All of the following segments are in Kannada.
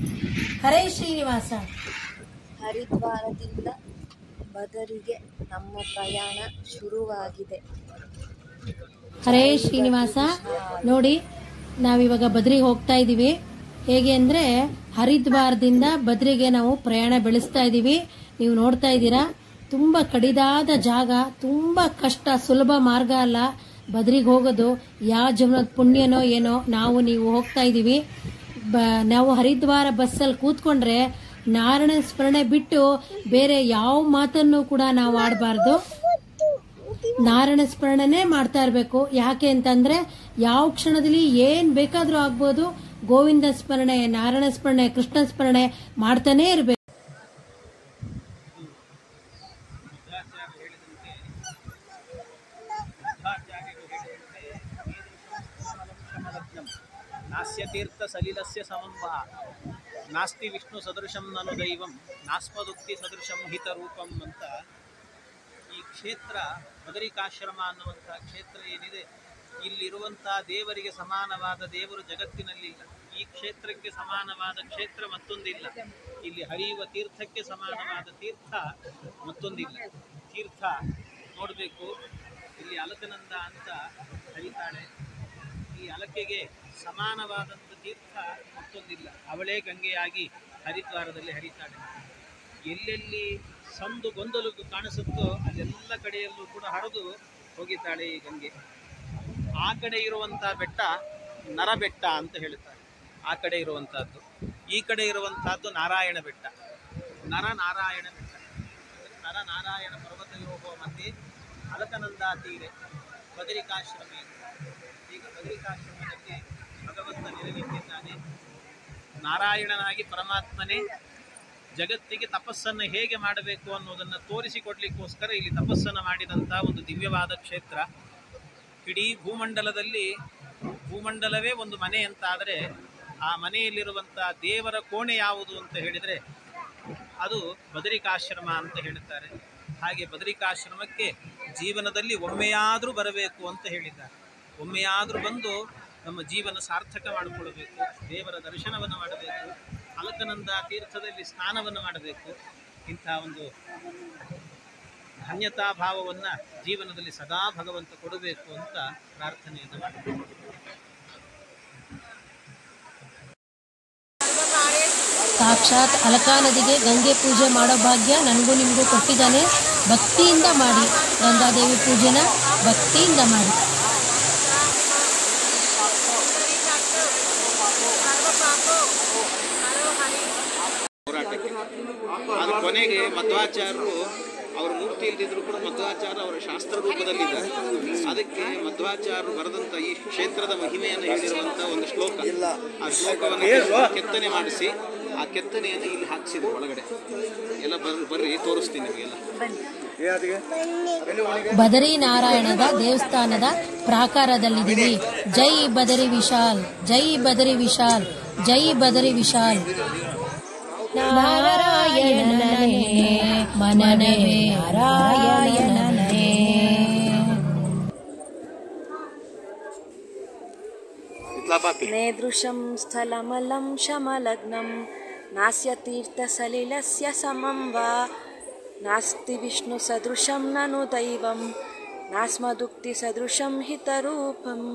ಹರೇ ಶ್ರೀನಿವಾಸ ಹರಿದ್ವಾರದಿಂದ ಬದರಿಗೆ ನಮ್ಮ ಪ್ರಯಾಣ ಶುರುವಾಗಿದೆ ಹರೇ ಶ್ರೀನಿವಾಸ ನೋಡಿ ನಾವಿವಾಗ ಬದ್ರಿಗೆ ಹೋಗ್ತಾ ಇದ್ದೀವಿ ಹೇಗೆ ಅಂದ್ರೆ ಹರಿದ್ವಾರದಿಂದ ಬದ್ರಿಗೆ ನಾವು ಪ್ರಯಾಣ ಬೆಳೆಸ್ತಾ ಇದ್ದೀವಿ ನೀವು ನೋಡ್ತಾ ಇದ್ದೀರಾ ತುಂಬಾ ಕಡಿದಾದ ಜಾಗ ತುಂಬಾ ಕಷ್ಟ ಸುಲಭ ಮಾರ್ಗ ಅಲ್ಲ ಬದ್ರಿಗೆ ಹೋಗೋದು ಯಾವ ಜನ್ಮದ ಪುಣ್ಯನೋ ಏನೋ ನಾವು ನೀವು ಹೋಗ್ತಾ ಇದ್ದೀವಿ ಬ ನಾವು ಹರಿದ್ವಾರ ಬಸ್ಸಲ್ಲಿ ಕೂತ್ಕೊಂಡ್ರೆ ನಾರಾಯಣ ಸ್ಮರಣೆ ಬಿಟ್ಟು ಬೇರೆ ಯಾವ ಮಾತನ್ನು ಕೂಡ ನಾವು ಆಡಬಾರ್ದು ನಾರಾಯಣ ಸ್ಮರಣೆನೇ ಮಾಡ್ತಾ ಇರಬೇಕು ಯಾಕೆ ಅಂತಂದ್ರೆ ಯಾವ ಕ್ಷಣದಲ್ಲಿ ಏನ್ ಬೇಕಾದ್ರೂ ಆಗ್ಬೋದು ಗೋವಿಂದ ಸ್ಮರಣೆ ನಾರಾಯಣ ಸ್ಮರಣೆ ಕೃಷ್ಣ ಸ್ಮರಣೆ ಮಾಡ್ತಾನೆ ಇರಬೇಕು ನಾಸ್ಯ ತೀರ್ಥ ಸಲಿಲಸ್ಯ ಸಮಂಬ ನಾಸ್ತಿ ವಿಷ್ಣು ಸದೃಶಂ ನನು ದೈವಂ ನಾಸ್ಮದುಕ್ತಿ ಸದೃಶಂ ಹಿತರೂಪಂ ಅಂತ ಈ ಕ್ಷೇತ್ರ ಬದರಿಕಾಶ್ರಮ ಅನ್ನುವಂಥ ಕ್ಷೇತ್ರ ಏನಿದೆ ಇಲ್ಲಿರುವಂಥ ದೇವರಿಗೆ ಸಮಾನವಾದ ದೇವರು ಜಗತ್ತಿನಲ್ಲಿಲ್ಲ ಈ ಕ್ಷೇತ್ರಕ್ಕೆ ಸಮಾನವಾದ ಕ್ಷೇತ್ರ ಮತ್ತೊಂದಿಲ್ಲ ಇಲ್ಲಿ ಹರಿಯುವ ತೀರ್ಥಕ್ಕೆ ಸಮಾನವಾದ ತೀರ್ಥ ಮತ್ತೊಂದಿಲ್ಲ ತೀರ್ಥ ನೋಡಬೇಕು ಇಲ್ಲಿ ಅಲಕನಂದ ಅಂತ ಹರಿತಾಳೆ ಈ ಅಲಕೆಗೆ ಸಮಾನವಾದಂಥ ತೀರ್ಥ ಮತ್ತೊಂದಿಲ್ಲ ಅವಳೇ ಗಂಗೆಯಾಗಿ ಹರಿದ್ವಾರದಲ್ಲಿ ಹರಿತಾಳೆ ಎಲ್ಲೆಲ್ಲಿ ಸಂದು ಗೊಂದಲು ಕಾಣಿಸುತ್ತೋ ಅಲ್ಲೆಲ್ಲ ಕಡೆಯಲ್ಲೂ ಕೂಡ ಹರಿದು ಹೋಗಿದ್ದಾಳೆ ಈ ಗಂಗೆ ಆ ಕಡೆ ಇರುವಂತಹ ಬೆಟ್ಟ ನರಬೆಟ್ಟ ಅಂತ ಹೇಳುತ್ತಾರೆ ಆ ಕಡೆ ಇರುವಂತಹದ್ದು ಈ ಕಡೆ ಇರುವಂತಹದ್ದು ನಾರಾಯಣ ಬೆಟ್ಟ ನರ ನಾರಾಯಣ ಬೆಟ್ಟ ನರ ನಾರಾಯಣ ಪರ್ವತಯೋಗೋ ಮಧ್ಯೆ ಅಲಕನಂದ ತೀರೆ ಬದರಿಕಾಶ್ರಮ ಇದೆ. ಈಗ ಬದರಿಕಾಶ್ರಮದಲ್ಲಿ ಭಗವಂತ ನೆಲೆನಿಂತಿದ್ದಾನೆ ನಾರಾಯಣನಾಗಿ ಪರಮಾತ್ಮನೇ ಜಗತ್ತಿಗೆ ತಪಸ್ಸನ್ನು ಹೇಗೆ ಮಾಡಬೇಕು ಅನ್ನೋದನ್ನು ತೋರಿಸಿಕೊಡ್ಲಿಕ್ಕೋಸ್ಕರ ಇಲ್ಲಿ ತಪಸ್ಸನ್ನು ಮಾಡಿದಂಥ ಒಂದು ದಿವ್ಯವಾದ ಕ್ಷೇತ್ರ ಇಡೀ ಭೂಮಂಡಲದಲ್ಲಿ ಭೂಮಂಡಲವೇ ಒಂದು ಮನೆ ಅಂತಾದರೆ ಆ ಮನೆಯಲ್ಲಿರುವಂಥ ದೇವರ ಕೋಣೆ ಯಾವುದು ಅಂತ ಹೇಳಿದರೆ ಅದು ಬದರಿಕಾಶ್ರಮ ಅಂತ ಹೇಳುತ್ತಾರೆ ಹಾಗೆ ಬದರಿಕಾಶ್ರಮಕ್ಕೆ ಜೀವನದಲ್ಲಿ ಒಮ್ಮೆಯಾದರೂ ಬರಬೇಕು ಅಂತ ಹೇಳಿದ್ದಾರೆ ಒಮ್ಮೆಯಾದರೂ ಬಂದು ನಮ್ಮ ಜೀವನ ಸಾರ್ಥಕ ಮಾಡಿಕೊಳ್ಬೇಕು ದೇವರ ದರ್ಶನವನ್ನು ಮಾಡಬೇಕು ಅಲಕನಂದ ತೀರ್ಥದಲ್ಲಿ ಸ್ನಾನವನ್ನು ಮಾಡಬೇಕು ಇಂಥ ಒಂದು ಧನ್ಯತಾ ಭಾವವನ್ನು ಜೀವನದಲ್ಲಿ ಸದಾ ಭಗವಂತ ಕೊಡಬೇಕು ಅಂತ ಪ್ರಾರ್ಥನೆಯನ್ನು ಮಾಡಬೇಕು ಸಾಕ್ಷಾತ್ ಅಲಕಾ ನದಿಗೆ ಗಂಗೆ ಪೂಜೆ ಮಾಡೋ ಭಾಗ್ಯ ನನಗೂ ನಿಮಗೂ ಕೊಟ್ಟಿದ್ದಾನೆ ಭಕ್ತಿಯಿಂದ ಮಾಡಿ ಗಂಗಾದೇವಿ ಪೂಜೆನ ಭಕ್ತಿಯಿಂದ ಮಾಡಿ ಹೋರಾಟಕ್ಕೆ ಅದು ಕೊನೆಗೆ ಮಧ್ವಾಚಾರ್ಯರು ಅವರ ಮೂರ್ತಿ ಇಲ್ದಿದ್ರು ಕೂಡ ಮಧ್ವಾಚಾರ್ಯ ಅವರ ಶಾಸ್ತ್ರ ರೂಪದಲ್ಲಿದ್ದಾರೆ ಅದಕ್ಕೆ ಮಧ್ವಾಚಾರ್ಯರು ಬರೆದಂತ ಈ ಕ್ಷೇತ್ರದ ಮಹಿಮೆಯನ್ನು ಹೇಳಿರುವಂತ ಒಂದು ಶ್ಲೋಕ ಆ ಶ್ಲೋಕವನ್ನು ಕೆತ್ತನೆ ಮಾಡಿಸಿ ಆ ಕೆತ್ತನೆಯನ್ನು ಇಲ್ಲಿ ಹಾಕಿಸಿದ್ರು ಒಳಗಡೆ ಎಲ್ಲ ಬರ್ರಿ ಬರ್ರಿ ತೋರಿಸ್ತೀನಿ ನಿಮಗೆಲ್ಲ ಬದರಿ ನಾರಾಯಣದ ದೇವಸ್ಥಾನದ ಪ್ರಾಕಾರದಲ್ಲಿದ್ದೀವಿ ಜೈ ಬದರಿ ವಿಶಾಲ್ ಜೈ ಬದರಿ ವಿಶಾಲ್ ಜೈ ಬದರಿ ವಿಶಾಲ್ ನಾರಾಯಣನೇ ಮನನೇ ನಾರಾಯಣನೇ नेदृशं स्थलमलं शमलग्नं नास्य तीर्थसलिलस्य समं वा नास्ति विष्णुसदृशं ननु दैवं नास्मदुक्तिसदृशं हितरूपम्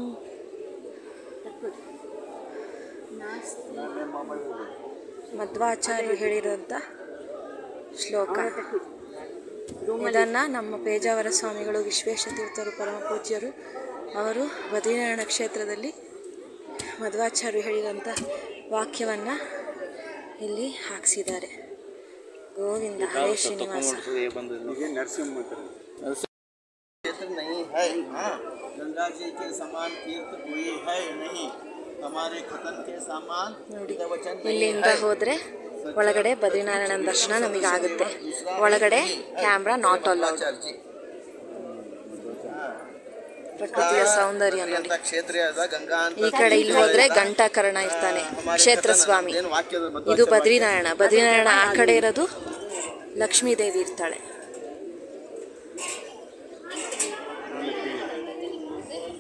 ಮಧ್ವಾಚಾರ್ಯರು ಹೇಳಿರೋಂಥ ಶ್ಲೋಕ ಇದನ್ನು ನಮ್ಮ ಪೇಜಾವರ ಸ್ವಾಮಿಗಳು ವಿಶ್ವೇಶತೀರ್ಥರು ಪರಮ ಪೂಜ್ಯರು ಅವರು ಬದ್ರಿನಾರಾಯಣ ಕ್ಷೇತ್ರದಲ್ಲಿ ಮಧ್ವಾಚಾರ್ಯರು ಹೇಳಿದಂಥ ವಾಕ್ಯವನ್ನು ಇಲ್ಲಿ ಹಾಕಿಸಿದ್ದಾರೆ ಗೋವಿಂದ ಹರೇ ಶ್ರೀನಿವಾಸ क्षेत्र नहीं है हाँ गंगा जी के समान तीर्थ कोई है नहीं हमारे खतन के समान ನೋಡಿ वचन ಇಲ್ಲಿಂದ ಹೋದರೆ ಒಳಗಡೆ ಬದ್ರಿನಾರಾಯಣನ ದರ್ಶನ ನಮಗೆ ಆಗುತ್ತೆ ಒಳಗಡೆ ಕ್ಯಾಮ್ರಾ ನಾಟ್ ಅಲೌಡ್ जी ಪ್ರಕೃತಿಯ ಸೌಂದರ್ಯ ನೋಡಿ ಕ್ಷೇತ್ರ ಅದ ಗಂಗಾ ಅಂತ ಈ ಕಡೆ ಇಲ್ಲಿ ಹೋದ್ರೆ ಘಂಟಾಕರ್ಣ ಇರ್ತಾನೆ ಕ್ಷೇತ್ರ ಸ್ವಾಮಿ ಏನು ವಾಕ್ಯದ ಇದು ಬದ್ರಿನಾರಾಯಣ ಬದ್ರಿನಾರಾಯಣ ಆ ಕಡೆ ಇರೋದು ಲಕ್ಷ್ಮೀ ದೇವಿ ಇರ್ತಾಳೆ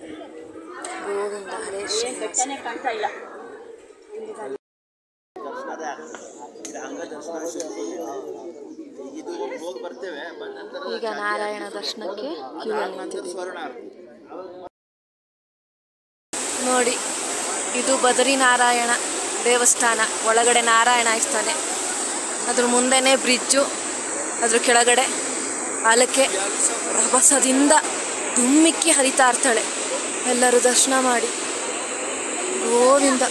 ಗೋವಿಂದ ಹರೇ ಶ್ರೀನಿವಾಸ ಅದೇ ಆಗ್ತದೆ ಇದು ಅಂಗ ದರ್ಶನ ಶುರು. ಇದು ಹೋಗಿ ಬರ್ತೇವೆ ಬಂದ ನಂತರ ಈಗ ನಾರಾಯಣ ದರ್ಶನಕ್ಕೆ ಕ್ಯೂ ಅಲ್ಲಿ ನಿಂತಿದ್ದೀವಿ ಸ್ವರ್ಣಾರ್ತಿ ನೋಡಿ ಇದು ಬದರಿನಾರಾಯಣ ದೇವಸ್ಥಾನ ಒಳಗಡೆ ನಾರಾಯಣ ಇರ್ತಾನೆ ಅದ್ರ ಮುಂದೆನೇ ಬ್ರಿಡ್ಜು ಅದ್ರ ಕೆಳಗಡೆ ಅಲಕ್ಕೆ ರಭಸದಿಂದ ಧುಮ್ಮಿಕ್ಕಿ ಹರಿತಾ ಇರ್ತಾಳೆ ಎಲ್ಲರೂ ದರ್ಶನ ಮಾಡಿ ಗೋವಿಂದ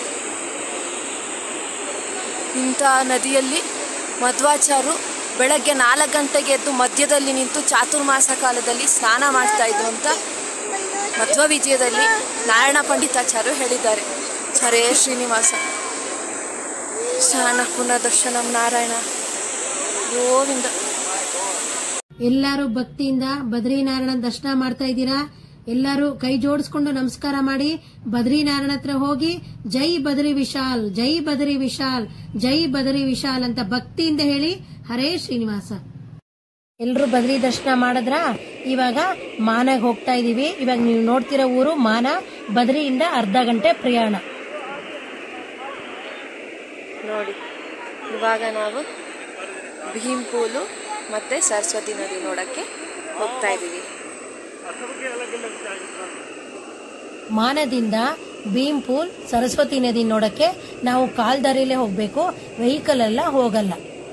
ಇಂಥ ನದಿಯಲ್ಲಿ ಮಧ್ವಾಚಾರ್ಯರು ಬೆಳಗ್ಗೆ ನಾಲ್ಕು ಗಂಟೆಗೆ ಎದ್ದು ಮಧ್ಯದಲ್ಲಿ ನಿಂತು ಚಾತುರ್ಮಾಸ ಕಾಲದಲ್ಲಿ ಸ್ನಾನ ಮಾಡ್ತಾ ಇದ್ದು ಅಂತ ಮಧ್ವ ವಿಜಯದಲ್ಲಿ ನಾರಾಯಣ ಪಂಡಿತಾಚಾರ್ಯರು ಹೇಳಿದ್ದಾರೆ ಹರೇ ಶ್ರೀನಿವಾಸ ಸ್ನಾನ ಪುನಃ ದರ್ಶನಂ ನಾರಾಯಣ ಗೋವಿಂದ ಎಲ್ಲರೂ ಭಕ್ತಿಯಿಂದ ಬದ್ರಿನಾರಾಯಣ ದರ್ಶನ ಮಾಡ್ತಾ ಇದ್ದೀರಾ ಎಲ್ಲರೂ ಕೈ ಜೋಡಿಸ್ಕೊಂಡು ನಮಸ್ಕಾರ ಮಾಡಿ ಬದ್ರಿನಾರಾಯಣ ಹತ್ರ ಹೋಗಿ ಜೈ ಬದ್ರಿ ವಿಶಾಲ್ ಜೈ ಬದ್ರಿ ವಿಶಾಲ್ ಜೈ ಬದ್ರಿ ವಿಶಾಲ್ ಅಂತ ಭಕ್ತಿಯಿಂದ ಹೇಳಿ ಹರೇ ಶ್ರೀನಿವಾಸ ಎಲ್ರು ಬದ್ರಿ ದರ್ಶನ ಮಾಡಿದ್ರ ಇವಾಗ ಮಾನಾಗ್ ಹೋಗ್ತಾ ಇದೀವಿ ಇವಾಗ ನೀವು ನೋಡ್ತಿರೋ ಊರು ಮಾನ ಬದ್ರಿಯಿಂದ ಅರ್ಧ ಗಂಟೆ ಪ್ರಯಾಣ ನೋಡಿ ಇವಾಗ ನಾವು ಭೀಂಪೂಲು ಮತ್ತೆ ಸರಸ್ವತಿ ನದಿ ನೋಡಕ್ಕೆ ಹೋಗ್ತಾ ಇದ್ದೀವಿ ಮಾನದಿಂದ ಭೀಂಪೂಲ್ ಸರಸ್ವತಿ ನದಿ ನೋಡಕ್ಕೆ ನಾವು ಕಾಲ್ದಾರಿಲೇ ಹೋಗ್ಬೇಕು ವೆಹಿಕಲ್ ಎಲ್ಲ ಹೋಗಲ್ಲ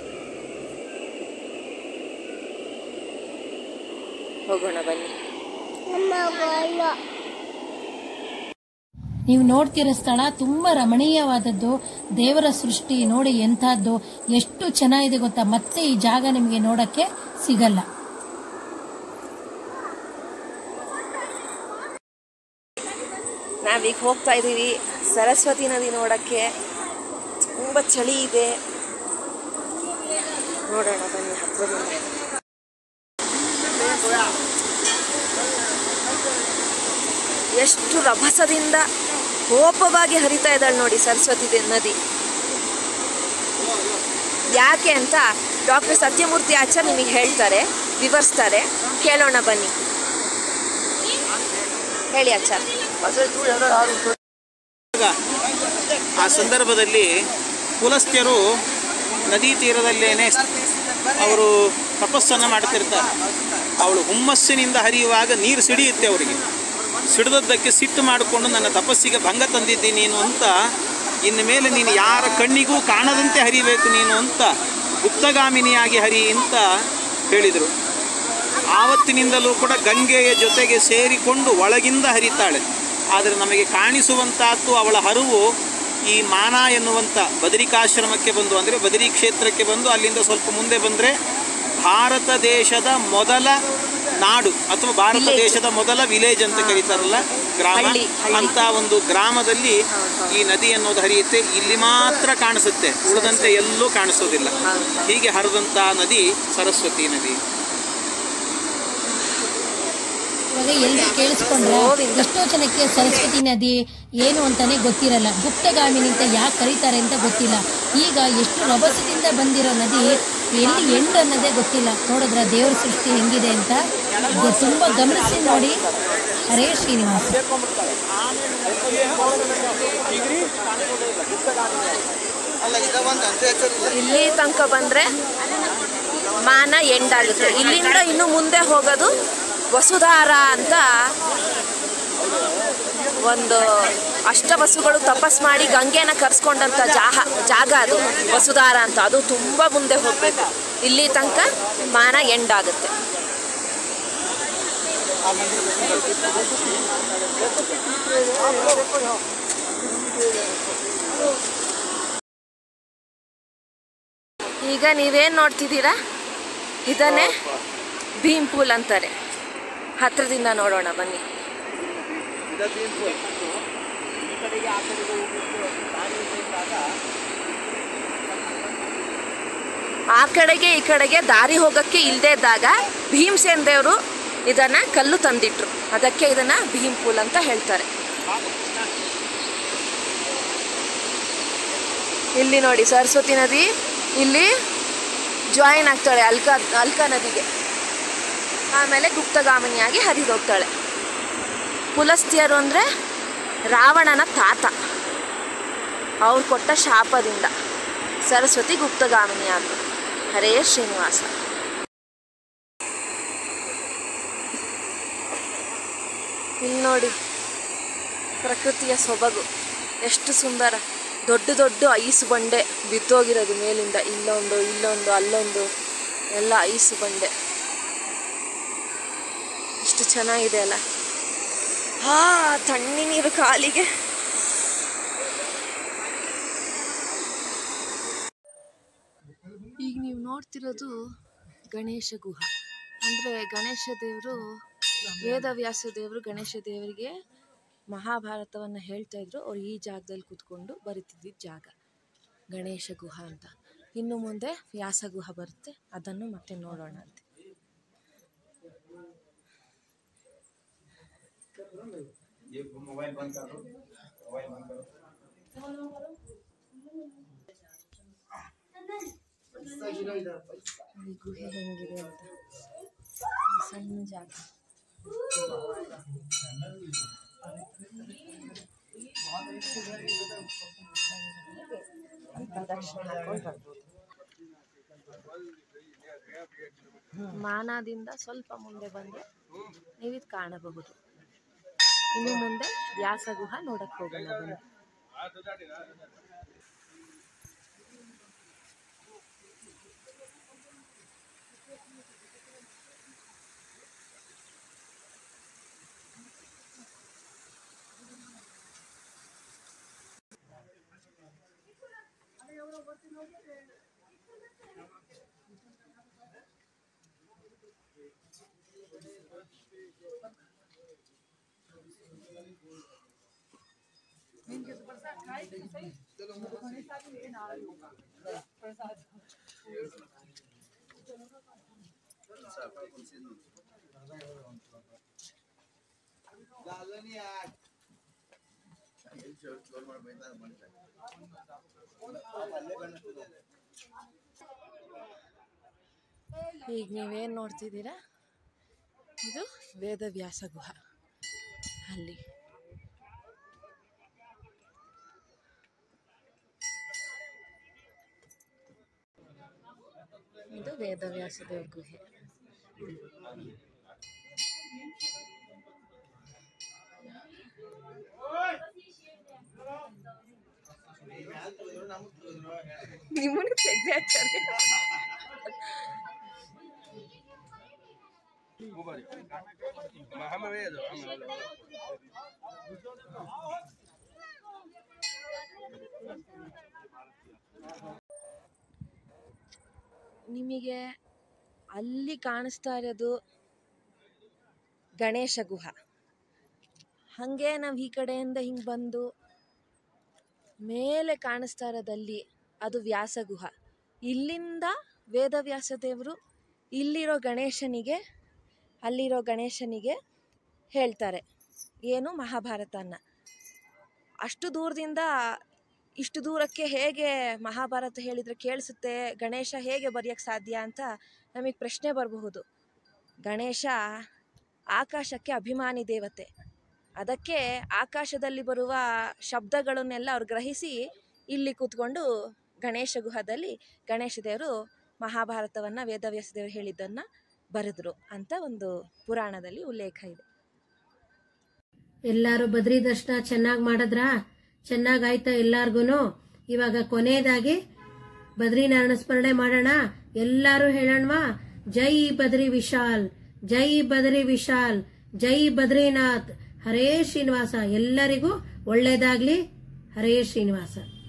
ಹೋಗೋಣ ಬನ್ನಿ ನೀವು ನೋಡ್ತಿರೋ ಸ್ಥಳ ತುಂಬಾ ರಮಣೀಯವಾದದ್ದು ದೇವರ ಸೃಷ್ಟಿ ನೋಡಿ ಎಂತಹದ್ದು ಎಷ್ಟು ಚೆನ್ನಾಗಿದೆ ಗೊತ್ತಾ ಮತ್ತೆ ಈ ಜಾಗ ನಿಮಗೆ ನೋಡಕ್ಕೆ ಸಿಗಲ್ಲ ನಾವೀಗ ಹೋಗ್ತಾ ಇದ್ದೀವಿ ಸರಸ್ವತಿ ನದಿ ನೋಡಕ್ಕೆ ತುಂಬ ಚಳಿ ಇದೆ ನೋಡೋಣ ಬನ್ನಿ ಹತ್ರದಿಂದ ಎಷ್ಟು ರಭಸದಿಂದ ಕೋಪವಾಗಿ ಹರಿತಾ ಇದ್ದಾಳೆ ನೋಡಿ ಸರಸ್ವತಿ ದೆ- ನದಿ ಯಾಕೆ ಅಂತ ಡಾಕ್ಟರ್ ಸತ್ಯಮೂರ್ತಿ ಆಚಾರ್ ನಿಮಗೆ ಹೇಳ್ತಾರೆ ವಿವರಿಸ್ತಾರೆ ಕೇಳೋಣ ಬನ್ನಿ ಹೇಳಿ ಆಚಾರ್ ಆಗ ಆ ಸಂದರ್ಭದಲ್ಲಿ ಕುಲಸ್ಥ್ಯರು ನದಿ ತೀರದಲ್ಲೇನೆ ಅವರು ತಪಸ್ಸನ್ನು ಮಾಡ್ತಿರ್ತಾರೆ ಅವಳು ಹುಮ್ಮಸ್ಸಿನಿಂದ ಹರಿಯುವಾಗ ನೀರು ಸಿಡಿಯುತ್ತೆ ಅವರಿಗೆ ಸಿಡಿದದ್ದಕ್ಕೆ ಸಿಟ್ಟು ಮಾಡಿಕೊಂಡು ನನ್ನ ತಪಸ್ಸಿಗೆ ಭಂಗ ತಂದಿದ್ದೀನಿ ನೀನು ಅಂತ ಇನ್ನು ಮೇಲೆ ನೀನು ಯಾರ ಕಣ್ಣಿಗೂ ಕಾಣದಂತೆ ಹರಿಬೇಕು ನೀನು ಅಂತ ಗುಪ್ತಗಾಮಿನಿಯಾಗಿ ಹರಿ ಅಂತ ಹೇಳಿದರು ಆವತ್ತಿನಿಂದಲೂ ಕೂಡ ಗಂಗೆಯ ಜೊತೆಗೆ ಸೇರಿಕೊಂಡು ಒಳಗಿಂದ ಹರಿತಾಳೆ ಆದರೆ ನಮಗೆ ಕಾಣಿಸುವಂತಹದ್ದು ಅವಳ ಹರಿವು ಈ ಮಾನ ಎನ್ನುವಂಥ ಬದರಿಕಾಶ್ರಮಕ್ಕೆ ಬಂದು ಅಂದರೆ ಬದರಿ ಕ್ಷೇತ್ರಕ್ಕೆ ಬಂದು ಅಲ್ಲಿಂದ ಸ್ವಲ್ಪ ಮುಂದೆ ಬಂದರೆ ಭಾರತ ದೇಶದ ಮೊದಲ ನಾಡು ಅಥವಾ ಭಾರತ ದೇಶದ ಮೊದಲ ವಿಲೇಜ್ ಅಂತ ಕರೀತಾರಲ್ಲ ಗ್ರಾಮ ಹಳ್ಳಿ, ಹಳ್ಳಿ. ಅಂತ ಒಂದು ಗ್ರಾಮದಲ್ಲಿ ಈ ನದಿ ಅನ್ನೋದು ಹರಿಯುತ್ತೆ ಇಲ್ಲಿ ಮಾತ್ರ ಕಾಣಿಸುತ್ತೆ ಉಳಿದಂತೆ ಎಲ್ಲೂ ಕಾಣಿಸೋದಿಲ್ಲ ಹೀಗೆ ಹರಿದಂಥ ನದಿ ಸರಸ್ವತಿ ನದಿ ಇವಾಗ ಎಲ್ರು ಕೇಳಿಸ್ಕೊಂಡ್ರೆ ಎಷ್ಟೋ ಜನಕ್ಕೆ ಸರಸ್ವತಿ ನದಿ ಏನು ಅಂತಾನೆ ಗೊತ್ತಿರಲ್ಲ ಗುಪ್ತಗಾಮಿನಿ ಅಂತ ಯಾಕೆ ಕರೀತಾರೆ ಅಂತ ಗೊತ್ತಿಲ್ಲ ಈಗ ಎಷ್ಟು ರಭಸದಿಂದ ಬಂದಿರೋ ನದಿ ಎಲ್ಲಿ ಎಂಡ್ ಅನ್ನೋದೇ ಗೊತ್ತಿಲ್ಲ ನೋಡಿದ್ರ ದೇವ್ರ ಸೃಷ್ಟಿ ಹೆಂಗಿದೆ ಅಂತ ಇದು ತುಂಬಾ ಗಮನಿಸಿ ನೋಡಿ ಹರೇ ಶ್ರೀನಿವಾಸ ಅಲ್ಲ ಇದ ಒಂದು ಅಂತ ಇಲ್ಲಿ ತನಕ ಬಂದ್ರೆ ಮಾನ ಎಂಡ್ ಆಗುತ್ತೆ ಇಲ್ಲಿಂದ ಇನ್ನು ಮುಂದೆ ಹೋಗೋದು ವಸುಧಾರ ಅಂತ ಒಂದು ಅಷ್ಟವಸುಗಳು ತಪಸ್ ಮಾಡಿ ಗಂಗೆನ ಕರ್ಸ್ಕೊಂಡಂತ ಜಾಹ ಜಾಗ ಅದು ವಸುಧಾರ ಅಂತ ಅದು ತುಂಬಾ ಮುಂದೆ ಹೋಗ್ಬೇಕು ಇಲ್ಲಿ ತನಕ ಮಾನ ಎಂಡ್ ಆಗುತ್ತೆ ಈಗ ನೀವೇನು ನೋಡ್ತಿದ್ದೀರಾ ಇದನ್ನೇ ಭೀಮ್ ಪೂಲ್ ಅಂತಾರೆ ಹತ್ರದಿಂದ ನೋಡೋಣ ಬನ್ನಿ ಆ ಕಡೆಗೆ ಈ ಕಡೆಗೆ ದಾರಿ ಹೋಗಕ್ಕೆ ಇಲ್ಲದೆ ಇದ್ದಾಗ ಭೀಮಸೇನ್ ದೇವರು ಇದನ್ನ ಕಲ್ಲು ತಂದಿಟ್ರು ಅದಕ್ಕೆ ಇದನ್ನ ಭೀಮ್ ಪೂಲ್ ಅಂತ ಹೇಳ್ತಾರೆ ಇಲ್ಲಿ ನೋಡಿ ಸರಸ್ವತಿ ನದಿ ಇಲ್ಲಿ ಜಾಯಿನ್ ಆಗ್ತಾಳೆ ಅಲ್ಕಾ ಅಲ್ಕಾ ನದಿಗೆ ಆಮೇಲೆ ಗುಪ್ತಗಾಮಿನಿಯಾಗಿ ಹರಿದೋಗ್ತಾಳೆ ಪುಲಸ್ತ್ಯರು ಅಂದರೆ ರಾವಣನ ತಾತ ಅವ್ರು ಕೊಟ್ಟ ಶಾಪದಿಂದ ಸರಸ್ವತಿ ಗುಪ್ತಗಾಮಿನಿ ಅಂದರು ಹರೇ ಶ್ರೀನಿವಾಸ ಇಲ್ಲಿ ನೋಡಿ ಪ್ರಕೃತಿಯ ಸೊಬಗು ಎಷ್ಟು ಸುಂದರ ದೊಡ್ಡ ದೊಡ್ಡ ಐಸು ಬಂಡೆ ಬಿದ್ದೋಗಿರೋದು ಮೇಲಿಂದ ಇಲ್ಲೊಂದು ಇಲ್ಲೊಂದು ಅಲ್ಲೊಂದು ಎಲ್ಲ ಐಸು ಬಂಡೆ ಎಷ್ಟು ಚೆನ್ನಾಗಿದೆ ಅಲ್ಲ ಹಾ ತಣ್ಣಿ ನೀರು ಕಾಲಿಗೆ ಈಗ ನೀವು ನೋಡ್ತಿರೋದು ಗಣೇಶ ಗುಹ ಅಂದರೆ ಗಣೇಶ ದೇವರು ವೇದವ್ಯಾಸ ದೇವರು ಗಣೇಶ ದೇವರಿಗೆ ಮಹಾಭಾರತವನ್ನು ಹೇಳ್ತಾ ಇದ್ರು ಅವ್ರು ಈ ಜಾಗದಲ್ಲಿ ಕೂತ್ಕೊಂಡು ಬರಿತಿದ್ದಿದ್ದ ಜಾಗ ಗಣೇಶ ಗುಹ ಅಂತ ಇನ್ನು ಮುಂದೆ ವ್ಯಾಸ ಗುಹ ಬರುತ್ತೆ ಅದನ್ನು ಮತ್ತೆ ನೋಡೋಣ ಅಂತೆ ಈ ಗುಹೆ ಹೆಂಗಿದೆ ಅಂತ ಸಣ್ಣ ಜಾಗ ಪ್ರದಕ್ಷಿಣೆ ಹಾಕೊಂಡು ಬರ್ಬೋದು ಮಾನದಿಂದ ಸ್ವಲ್ಪ ಮುಂದೆ ಬಂದರೆ ನೀವಿದು ಕಾಣಬಹುದು ಇನ್ನು ಮುಂದೆ ವ್ಯಾಸ ಗುಹ ನೋಡಕ್ ಹೋಗೋಣ ಬನ್ನಿ ಈಗ ನೀವೇನು ನೋಡ್ತಿದ್ದೀರಾ ಇದು ವೇದವ್ಯಾಸ ಗುಹ ಅಲ್ಲಿ ಇದು ವೇದವ್ಯಾಸ ದೇವ್ರ ಗುಹೆ ನಿಮ್ಮನ್ನು ತೆಗ್ದೆ ಹಚ್ಚಾರೆ ನಿಮಗೆ ಅಲ್ಲಿ ಕಾಣಿಸ್ತಾ ಇರೋದು ಗಣೇಶ ಗುಹ ಹಾಗೆ ನಾವು ಈ ಕಡೆಯಿಂದ ಹಿಂಗೆ ಬಂದು ಮೇಲೆ ಕಾಣಿಸ್ತಾ ಇರೋದಲ್ಲಿ ಅದು ವ್ಯಾಸ ಗುಹ ಇಲ್ಲಿಂದ ವೇದವ್ಯಾಸ ದೇವರು ಇಲ್ಲಿರೋ ಗಣೇಶನಿಗೆ ಅಲ್ಲಿರೋ ಗಣೇಶನಿಗೆ ಹೇಳ್ತಾರೆ ಏನು ಮಹಾಭಾರತನ ಅಷ್ಟು ದೂರದಿಂದ ಇಷ್ಟು ದೂರಕ್ಕೆ ಹೇಗೆ ಮಹಾಭಾರತ ಹೇಳಿದರೆ ಕೇಳಿಸುತ್ತೆ ಗಣೇಶ ಹೇಗೆ ಬರೆಯೋಕ್ಕೆ ಸಾಧ್ಯ ಅಂತ ನಮಗೆ ಪ್ರಶ್ನೆ ಬರಬಹುದು ಗಣೇಶ ಆಕಾಶಕ್ಕೆ ಅಭಿಮಾನಿ ದೇವತೆ ಅದಕ್ಕೆ ಆಕಾಶದಲ್ಲಿ ಬರುವ ಶಬ್ದಗಳನ್ನೆಲ್ಲ ಅವ್ರು ಗ್ರಹಿಸಿ ಇಲ್ಲಿ ಕೂತ್ಕೊಂಡು ಗಣೇಶ ಗುಹದಲ್ಲಿ ಗಣೇಶ ದೇವರು ಮಹಾಭಾರತವನ್ನು ವೇದವ್ಯಾಸ ದೇವರು ಹೇಳಿದ್ದನ್ನು ಬರೆದ್ರು ಅಂತ ಒಂದು ಪುರಾಣದಲ್ಲಿ ಉಲ್ಲೇಖ ಇದೆ ಎಲ್ಲಾರು ಬದ್ರಿ ದರ್ಶನ ಚೆನ್ನಾಗಿ ಮಾಡಿದ್ರಾ ಚೆನ್ನಾಗಾಯ್ತಾ ಎಲ್ಲಾರ್ಗುನು ಇವಾಗ ಕೊನೆಯದಾಗಿ ಬದ್ರಿನಾರಾಯಣ ಸ್ಮರಣೆ ಮಾಡೋಣ ಎಲ್ಲಾರು ಹೇಳೋಣವಾ ಜೈ ಬದ್ರಿ ವಿಶಾಲ್ ಜೈ ಬದ್ರಿ ವಿಶಾಲ್ ಜೈ ಬದ್ರಿನಾಥ್ ಹರೇ ಶ್ರೀನಿವಾಸ ಎಲ್ಲರಿಗೂ ಒಳ್ಳೇದಾಗ್ಲಿ ಹರೇ ಶ್ರೀನಿವಾಸ